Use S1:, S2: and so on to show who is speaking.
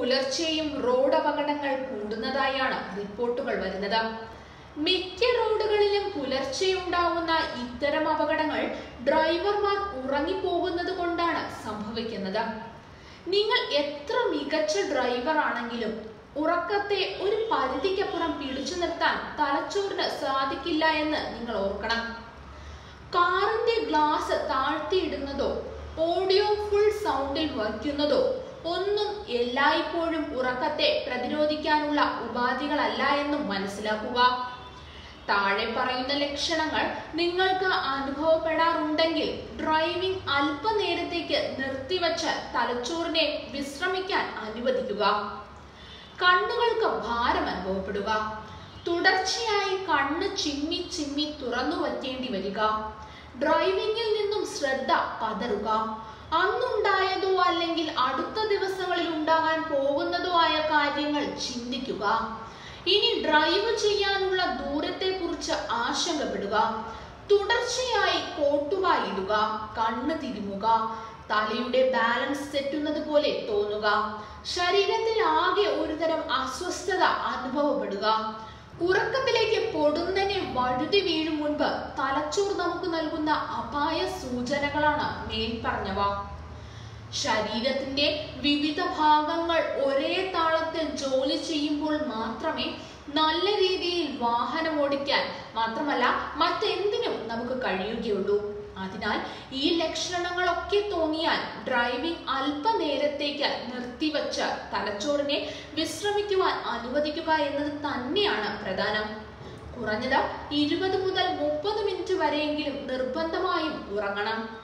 S1: പുലർച്ചെയും road അപകടങ്ങൾ കൂടുന്നതായാണ് റിപ്പോർട്ടുകൾ വരുന്നത് മിക്ക റോഡുകളിലും പുലർച്ചെയുണ്ടാവുന്ന ഇത്തരം അപകടങ്ങൾ ഡ്രൈവർമാർ ഉറങ്ങിപ്പോകുന്നത് കൊണ്ടാണ് സംഭവിക്കുന്നത് നിങ്ങൾ എത്ര മികച്ച ഡ്രൈവർ ആണെങ്കിലും ഉറക്കത്തെ ഒരു പരിധിക്കപ്പുറം പിടിച്ചു നിർത്താൻ തലച്ചോറിന് സാധിക്കില്ല എന്ന് നിങ്ങൾ ഓർക്കണം കാറിന്റെ ഗ്ലാസ് താഴ്ത്തിയിടുന്നതോ ഓഡിയോ ഫുൾ സൗണ്ടിൽ വയ്ക്കുന്നതോ ഒന്നും എല്ലായ്പ്പോഴും ഉറക്കത്തെ പ്രതിരോധിക്കാനുള്ള ഉപാധികളല്ല എന്നും മനസ്സിലാക്കുക താഴെ പറയുന്ന ലക്ഷണങ്ങൾ നിങ്ങൾക്ക് അനുഭവപ്പെടാറുണ്ടെങ്കിൽ ഡ്രൈവിംഗ് അല്പനേരത്തേക്ക് നിർത്തിവച്ച് തലച്ചോറിനെ വിശ്രമിക്കാൻ അനുവദിക്കുക കണ്ണുകൾക്ക് ഭാരം അനുഭവപ്പെടുക തുടർച്ചയായി കണ്ണ് ചിമ്മി ചിമ്മി തുറന്നു വയ്ക്കേണ്ടി വരിക ഡ്രൈവിംഗിൽ നിന്നും ശ്രദ്ധ പതറുക അന്നുണ്ടായതോ അല്ലെങ്കിൽ അടുത്ത ദിവസങ്ങളിൽ ഉണ്ടാകാൻ പോകുന്നതോ ആയ കാര്യങ്ങൾ ചിന്തിക്കുക ഇനി ഡ്രൈവ് ചെയ്യാനുള്ള ദൂരത്തെ കുറിച്ച് ആശങ്കപ്പെടുക തുടർച്ചയായി കോട്ടുവായിടുക കണ്ണ് തിരുമുക തലയുടെ ബാലൻസ് തെറ്റുന്നത് പോലെ തോന്നുക ശരീരത്തിൽ ആകെ ഒരുതരം അസ്വസ്ഥത അനുഭവപ്പെടുക ഉറക്കത്തിലേക്ക് പൊടുന്നനെ വഴുതി വീഴും മുൻപ് തലച്ചോർ നമുക്ക് നൽകുന്ന അപായ സൂചനകളാണ് മേൽപ്പറഞ്ഞവ ശരീരത്തിന്റെ വിവിധ ഭാഗങ്ങൾ ഒരേ താളത്തിൽ ജോലി ചെയ്യുമ്പോൾ മാത്രമേ നല്ല രീതിയിൽ വാഹനം ഓടിക്കാൻ മാത്രമല്ല മറ്റെന്തിനും നമുക്ക് കഴിയുകയുള്ളൂ അതിനാൽ ഈ ലക്ഷണങ്ങളൊക്കെ തോന്നിയാൽ ഡ്രൈവിംഗ് അല്പനേരത്തേക്ക് നിർത്തിവച്ച് തലച്ചോറിനെ വിശ്രമിക്കുവാൻ അനുവദിക്കുക എന്നത് തന്നെയാണ് പ്രധാനം കുറഞ്ഞത് ഇരുപത് മുതൽ മുപ്പത് മിനിറ്റ് വരെയെങ്കിലും നിർബന്ധമായും ഉറങ്ങണം